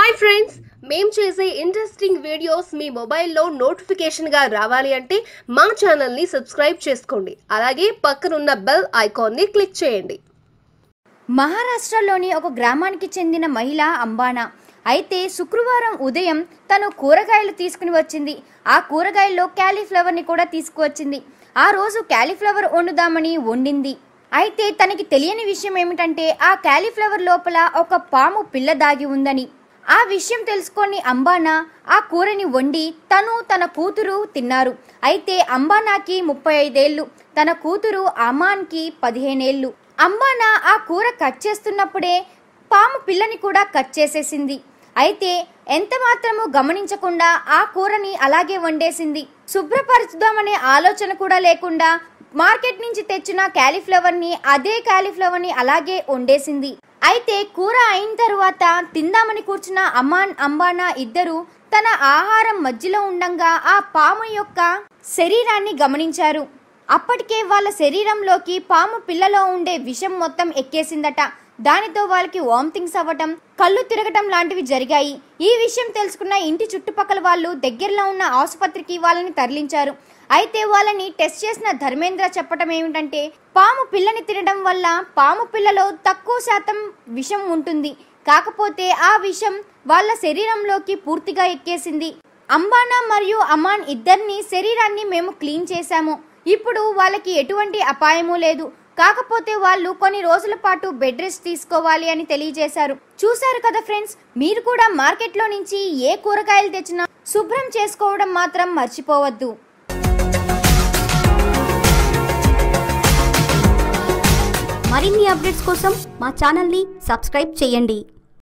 hi friends మేం చేసే interesting videos మీ మొబైల్లో నోటిఫికేషన్గా రావాలి అంటే మా ఛానల్ని సబ్స్క్రైబ్ చేసుకోండి అలాగే పక్కనున్న బెల్ ఐకాన్ని క్లిక్ చేయండి మహారాష్ట్రలోని ఒక గ్రామానికి చెందిన మహిళ అంబానా అయితే శుక్రవారం ఉదయం తను కూరగాయలు తీసుకుని వచ్చింది ఆ కూరగాయల్లో క్యాలీఫ్లవర్ని కూడా తీసుకువచ్చింది ఆ రోజు క్యాలీఫ్లవర్ వండుదామని వండింది అయితే తనకి తెలియని విషయం ఏమిటంటే ఆ క్యాలీఫ్లవర్ లోపల ఒక పాము పిల్ల దాగి ఉందని ఆ విషయం తెలుసుకొని అంబానా ఆ కూరని వండి తను తన కూతురు తిన్నారు అయితే అంబానాకి ముప్పై ఐదేళ్లు తన కూతురు అమాన్కి పదిహేనేళ్లు అంబానా ఆ కూర కట్ చేస్తున్నప్పుడే పాము పిల్లని కూడా కట్ చేసేసింది అయితే ఎంత మాత్రము గమనించకుండా ఆ కూరని అలాగే వండేసింది శుభ్రపరచుదామనే ఆలోచన కూడా లేకుండా మార్కెట్ నుంచి తెచ్చిన క్యాలీఫ్లవర్ని అదే క్యాలీఫ్లవర్ని అలాగే వండేసింది అయితే కూర అయిన తరువాత తిందామని కూర్చున్న అమాన్ అంబానా ఇద్దరు తన ఆహారం మధ్యలో ఉండంగా ఆ పాము యొక్క శరీరాన్ని గమనించారు అప్పటికే వాళ్ళ శరీరంలోకి పాము పిల్లలో ఉండే విషం మొత్తం ఎక్కేసిందట దానితో వాళ్ళకి వామిటింగ్స్ అవ్వటం కళ్ళు తిరగటం లాంటివి జరిగాయి ఈ విషయం తెలుసుకున్న ఇంటి చుట్టుపక్కల వాళ్ళు దగ్గరలో ఉన్న ఆసుపత్రికి వాళ్ళని తరలించారు అయితే వాళ్ళని టెస్ట్ చేసిన ధర్మేంద్ర చెప్పటం ఏమిటంటే పాము పిల్లని తినడం వల్ల పాము పిల్లలో తక్కువ శాతం విషం ఉంటుంది కాకపోతే ఆ విషం వాళ్ళ శరీరంలోకి పూర్తిగా ఎక్కేసింది అంబానా మరియు అమాన్ ఇద్దరిని శరీరాన్ని మేము క్లీన్ చేశాము ఇప్పుడు వాళ్ళకి ఎటువంటి అపాయము లేదు కాకపోతే వాళ్ళు కొన్ని రోజుల పాటు బెడ్ రెస్ట్ తీసుకోవాలి అని తెలియజేశారు చూశారు కదా ఫ్రెండ్స్ మీరు కూడా మార్కెట్లో నుంచి ఏ కూరగాయలు తెచ్చినా శుభ్రం చేసుకోవడం మాత్రం మర్చిపోవద్దు మరిన్ని అప్డేట్స్ కోసం మా ఛానల్ని సబ్స్క్రైబ్ చేయండి